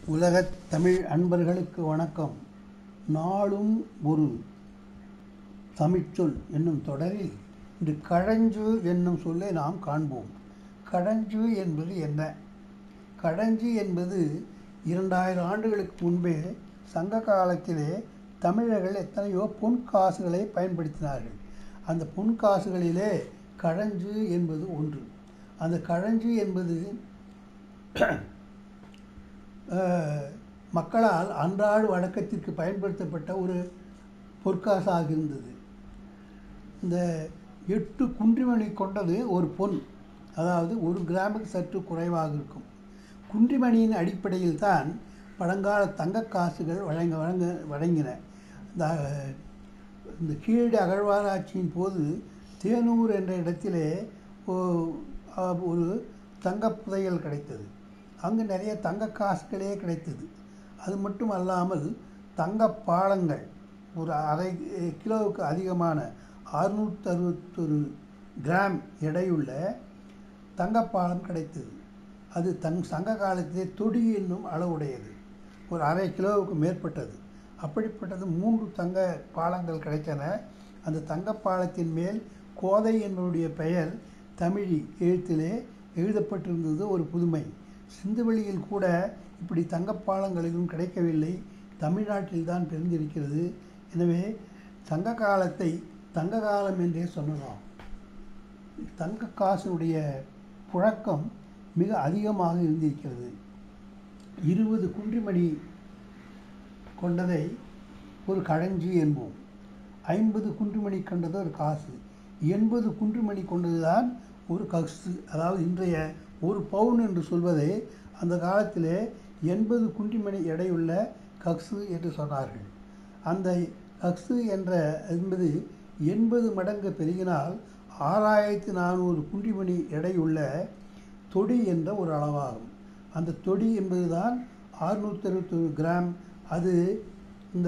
உலகத் தமிழ் அன்பர்களுக்கு வணக்கம் நாளும் ஒரு தமிழ்ச்சொல் என்னும் தொடரில் இன்று கழஞ்சு என்னும் சொல்லை நாம் காண்போம் கழஞ்சு என்பது என்ன கழஞ்சு என்பது இரண்டாயிரம் ஆண்டுகளுக்கு முன்பே சங்க காலத்திலே தமிழர்கள் எத்தனையோ பொன் காசுகளை பயன்படுத்தினார்கள் அந்த பொன் காசுகளிலே கழஞ்சு என்பது ஒன்று அந்த கழஞ்சு என்பது அஹ், மக்களால் அன்றாட வழக்கத்திற்கு பயன்படுத்தப்பட்ட ஒரு பொற்காசாக இருந்தது இந்த எட்டு குன்றிமணி கொண்டது ஒரு பொன் அதாவது ஒரு கிராமுக்கு சற்று குறைவாக இருக்கும் குன்றிமணியின் அடிப்படையில் தான் பழங்கால தங்க காசுகள் வழங்க வழங்க வழங்கின இந்த இந்த கீழடி அகழ்வாராய்ச்சியின் போது தேனூர் என்ற இடத்திலே ஓ- அ- ஒரு தங்கப் புதையல் கிடைத்தது அங்கு நிறைய தங்க காசுகளே கிடைத்தது அது மட்டும் அல்லாமல் தங்க பாலங்கள் ஒரு அரை கிலோவுக்கு அதிகமான அறுநூற்றி அறுபத்தொரு கிராம் எடையுள்ள தங்கப்பாலம் கிடைத்தது அது தங் சங்க காலத்திலே தொடி என்னும் அளவுடையது ஒரு அரை கிலோவுக்கு மேற்பட்டது அப்படிப்பட்டது மூன்று தங்க பாலங்கள் கிடைத்தன அந்த தங்கப்பாலத்தின் மேல் கோதை என்பவருடைய பெயர் தமிழி எழுத்திலே எழுதப்பட்டிருந்தது ஒரு புதுமை சிந்துவெளியில் கூட இப்படி தங்கப்பாலங்கள் எதுவும் கிடைக்கவில்லை தமிழ்நாட்டில் தான் பிறந்திருக்கிறது எனவே சங்க காலத்தை தங்க காலம் என்றே சொல்லலாம் தங்க காசினுடைய புழக்கம் மிக அதிகமாக இருந்திருக்கிறது இருபது குன்றிமணி கொண்டதை ஒரு கழஞ்சி என்போம் ஐம்பது குன்றுமணி கொண்டது ஒரு காசு எண்பது குன்றுமணி கொண்டதுதான் ஒரு கக்ஸு அதாவது இன்றைய ஒரு பவுன் என்று சொல்வதை அந்த காலத்திலே எண்பது குன்றிமணி எடையுள்ள கக்ஸு என்று சொன்னார்கள் அந்த கக்ஸு என்ற என்பது எண்பது மடங்கு பெருகினால் ஆறாயிரத்தி நானூறு குன்றிமணி எடையுள்ள தொடி என்ற ஒரு அளவாகும் அந்த தொடி என்பதுதான் அறுநூற்றி அறுபத்தொரு கிராம் அது இந்த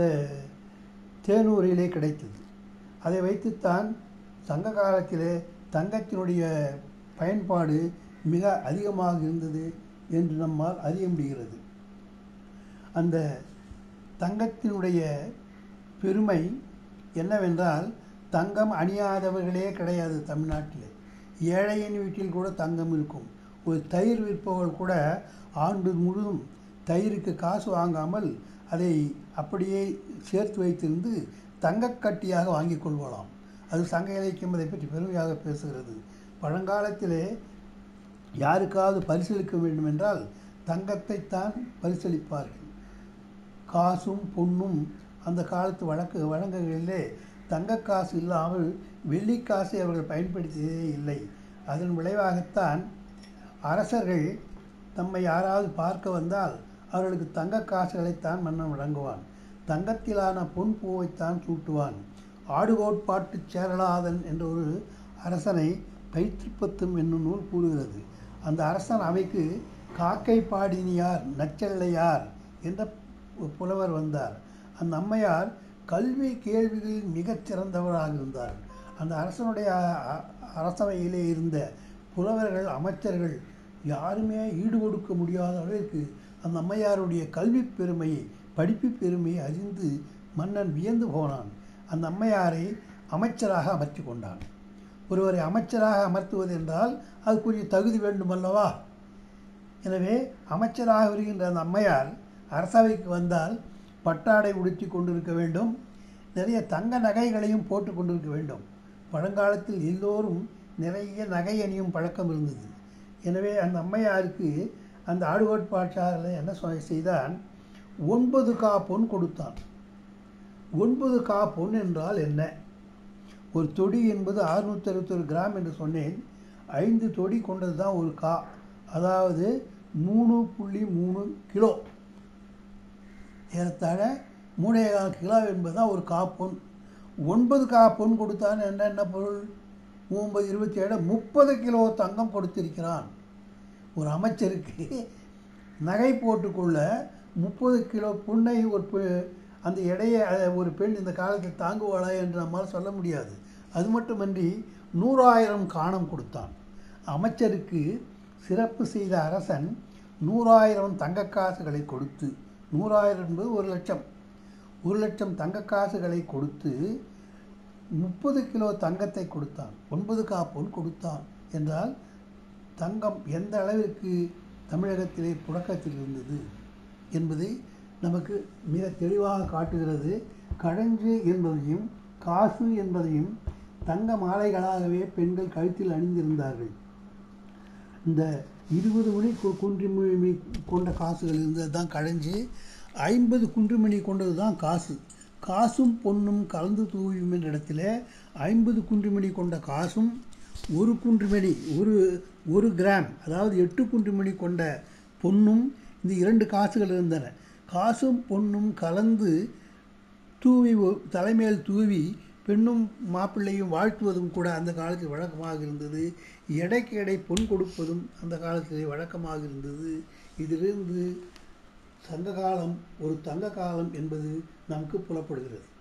தேனூரிலே கிடைத்தது அதை வைத்துத்தான் சங்க காலத்திலே தங்கத்தினுடைய பயன்பாடு மிக அதிகமாக இருந்தது என்று நம்மால் அறிய முடிகிறது அந்த தங்கத்தினுடைய பெருமை என்னவென்றால் தங்கம் அணியாதவர்களே கிடையாது தமிழ்நாட்டில் ஏழையின் வீட்டில் கூட தங்கம் இருக்கும் ஒரு தயிர் விற்பவர்கள் கூட ஆண்டு முழுதும் தயிருக்கு காசு வாங்காமல் அதை அப்படியே சேர்த்து வைத்திருந்து தங்கக்கட்டியாக வாங்கிக் கொள்வலாம் அது சங்க இலக்கியம் அதை பற்றி பெருமையாக பேசுகிறது பழங்காலத்திலே யாருக்காவது பரிசளிக்க வேண்டும் என்றால் தங்கத்தைத்தான் பரிசளிப்பார்கள் காசும் பொன்னும் அந்த காலத்து வழக்கு வழங்குகளிலே தங்க காசு இல்லாமல் வெள்ளிக்காசை அவர்கள் பயன்படுத்தியதே இல்லை அதன் விளைவாகத்தான் அரசர்கள் தம்மை யாராவது பார்க்க வந்தால் அவர்களுக்கு தங்க காசுகளைத்தான் மன்னன் வழங்குவான் தங்கத்திலான பொன் பூவைத்தான் சூட்டுவான் ஆடுகோட்பாட்டு சேரலாதன் என்ற ஒரு அரசனை பைத்திருப்பத்தும் என்னும் நூல் கூறுகிறது அந்த அரசன் அவைக்கு காக்கை பாடினியார் நச்செல்லையார் என்ற புலவர் வந்தார் அந்த அம்மையார் கல்வி கேள்விகளில் மிகச் சிறந்தவராக இருந்தார் அந்த அரசனுடைய அ- அரசவையிலே இருந்த புலவர்கள் அமைச்சர்கள் யாருமே ஈடு கொடுக்க முடியாத அளவிற்கு அந்த அம்மையாருடைய கல்வி பெருமையை படிப்பு பெருமையை அறிந்து மன்னன் வியந்து போனான் அந்த அம்மையாரை அமைச்சராக அமர்த்தி கொண்டான் ஒருவரை அமைச்சராக அமர்த்துவது என்றால் அதுக்குரிய தகுதி வேண்டுமல்லவா எனவே அமைச்சராக வருகின்ற அந்த அம்மையார் அரசவைக்கு வந்தால் பட்டாடை உடுத்தி கொண்டிருக்க வேண்டும் நிறைய தங்க நகைகளையும் போட்டு கொண்டிருக்க வேண்டும் பழங்காலத்தில் எல்லோரும் நிறைய நகை அணியும் பழக்கம் இருந்தது எனவே அந்த அம்மையாருக்கு அந்த ஆடுகோட்பாட்டாளர் என்ன சொ- செய்தான் ஒன்பது கா பொன் கொடுத்தான் ஒன்பது கா பொன் என்றால் என்ன ஒரு தொடி என்பது அறுநூற்றி அறுபத்தொரு கிராம் என்று சொன்னேன் ஐந்து தொடி கொண்டது தான் ஒரு கா அதாவது மூணு புள்ளி மூணு கிலோ ஏறத்தாழ மூணே கால் கிலோ என்பது தான் ஒரு கா பொன் ஒன்பது கா பொன் கொடுத்தான் என்ன என்ன பொருள் ஒன்பது இருபத்தி ஏழு முப்பது கிலோ தங்கம் கொடுத்திருக்கிறான் ஒரு அமைச்சருக்கு நகை போட்டுக்கொள்ள முப்பது கிலோ புண்ணை ஒரு பெ- அந்த எடையை அஹ், ஒரு பெண் இந்த காலத்தில் தாங்குவாளா என்று நம்மால் சொல்ல முடியாது அது மட்டுமன்றி நூறாயிரம் காணம் கொடுத்தான் அமைச்சருக்கு சிறப்பு செய்த அரசன் நூறாயிரம் தங்க காசுகளை கொடுத்து நூறாயிரம் என்பது ஒரு லட்சம் ஒரு லட்சம் தங்க காசுகளை கொடுத்து முப்பது கிலோ தங்கத்தை கொடுத்தான் ஒன்பது காப்பொன் கொடுத்தான் என்றால் தங்கம் எந்த அளவிற்கு தமிழகத்திலே புழக்கத்தில் இருந்தது என்பதை நமக்கு மிக தெளிவாக காட்டுகிறது கழஞ்சு என்பதையும் காசு என்பதையும் தங்க மாலைகளாகவே பெண்கள் கழுத்தில் அணிந்திருந்தார்கள் இந்த இருபது மணி கு- குன்றிமணி கொண்ட காசுகள் இருந்தது தான் கழிஞ்சு ஐம்பது குன்றிமணி கொண்டது தான் காசு காசும் பொன்னும் கலந்து தூவும் என்ற இடத்துல ஐம்பது குன்றிமணி கொண்ட காசும் ஒரு குன்றிமணி ஒரு ஒரு கிராம் அதாவது எட்டு குன்றிமணி கொண்ட பொன்னும் இந்த இரண்டு காசுகள் இருந்தன காசும் பொன்னும் கலந்து தூவி ஒ- தலைமையில் தூவி பெண்ணும் மாப்பிள்ளையும் வாழ்த்துவதும் கூட அந்த காலத்தில் வழக்கமாக இருந்தது எடைக்கு எடை பொன் கொடுப்பதும் அந்த காலத்திலே வழக்கமாக இருந்தது இதிலிருந்து சங்க காலம் ஒரு தங்க காலம் என்பது நமக்கு புலப்படுகிறது